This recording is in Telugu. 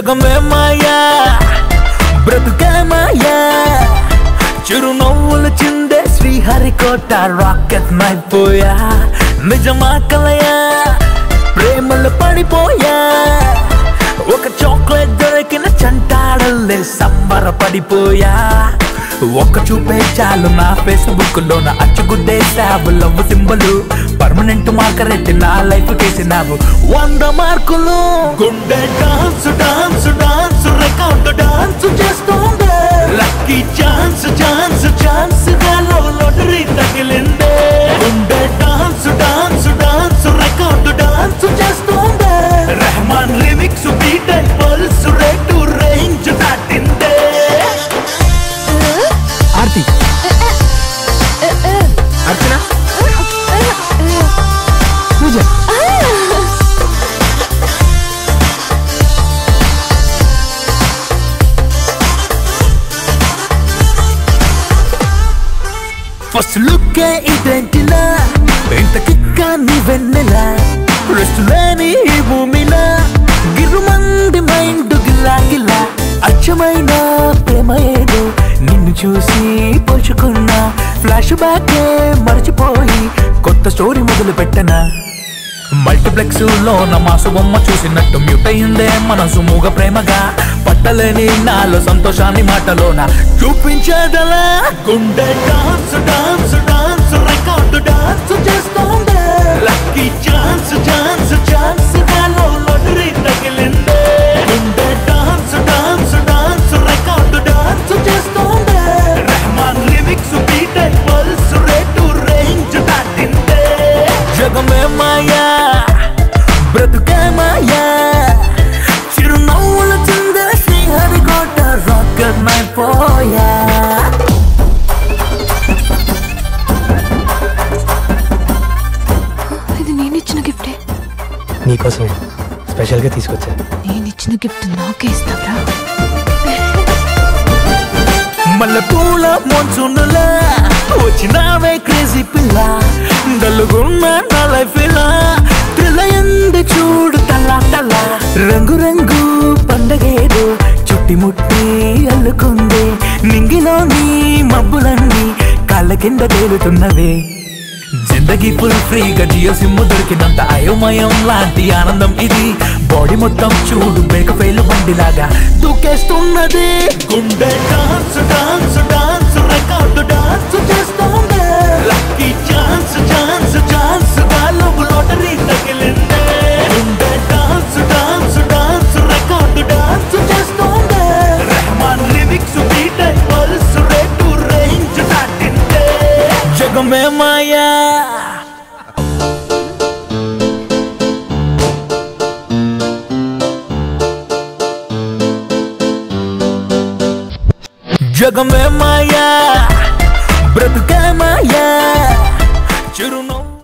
జగమే మాయా బ్రతుకే మాయా చిరునవ్వులు చిందే శ్రీహరికోట రాకెట్ మైపోయా నిజమా కలయా ప్రేమలు పడిపోయా ఒక చాక్లెట్ దొరికిన చంటాడల్లే సంబరపడిపోయా ఒక్క చూపే చాలు నా ఫేస్బుక్ లో నా అచ్చుగుద్దేశావు లవ్ సింబలు పర్మనెంట్ మార్కర్ ఎత్తి నా లైఫ్ కేసినావు వంద మార్కులు గుండె dance dance dance record dance చేస్తోంది లక్కీ ఛాన్స్ ఛాన్స్ ఛాన్స్ గాలో లాటరీ తగిలిందే గుండె dance dance dance record dance చేస్తోంది Rahman lyrics beat pulse rate range దాటిందే ఆర్తి అర్చన పూజ ఫస్ట్ లుక్ ఇదేంటిలా ఇంత కిక్క నీ వెన్నెలా రెస్ట్ లేని ఈ భూమిలా గిరుమంది మైండ్ గిల్లా గిల్లా అచ్చమైన ప్రేమ ఏదో నిన్ను చూసి పోల్చుకున్నా ఫ్లాష్ బ్యాక్ మర్చిపోయి కొత్త స్టోరీ మొదలు పెట్టనా మల్టీప్లెక్స్ లో నా మాసు బొమ్మ చూసినట్టు మ్యూట్ అయిందే మనసు మూగ ప్రేమగా పట్టలేని నాలో సంతోషాన్ని మాటలోన చూపించేదలా గుండె dance dance dance record dance చేస్తోంది లక్కీ ఛాన్స్ ఛాన్స్ ఛాన్స్ నాలో లాటరీ తగిలిందే గుండె dance dance dance record dance చేస్తోంది Rahman lyrics beat pulse rate range దాటిందే జగమే మాయా బ్రతుకే మాయా చిరునవ్వుల చిందే శ్రీహరికోట రాకెట్ మైపోయా ఇది నేను ఇచ్చిన గిఫ్టే నీకోసమే స్పెషల్గా తీసుకొచ్చా నేను ఇచ్చిన గిఫ్ట్ నాకే ఇస్తావరా మల్లె పూల మోన్సుండులా వచ్చినావే క్రేజీ పిల్ల డల్లుగున్న నా లైఫ్ ఇలా త్రిలయంది చూడు తల తల రంగు రంగు పండగేదో చుట్టిముట్టి అల్లుకుంది నింగిలోని మబ్బులన్నీ కాళ్ళ కింద తేలుతున్నవే జిందగీ ఫుల్ ఫ్రీగా జియో సిమ్ దొరికినంత అయోమయం లాంటి ఆనందం ఇది బాడీ మొత్తం చూడు బేక ఫెయిల్ బండిలాగా దూకేస్తున్నది గుండె dance dance dance record dance చేస్తోంది లక్కీ ఛాన్స్ ఛాన్స్ ఛాన్స్ గాల్లో లాటరీ తగిలిందే గుండె dance dance dance record dance చేస్తోంది Rahman lyrics beat pulse rate range దాటిందే జగమే మాయా జగమే మాయా బ్రతుకే మాయా చిరునవ్వు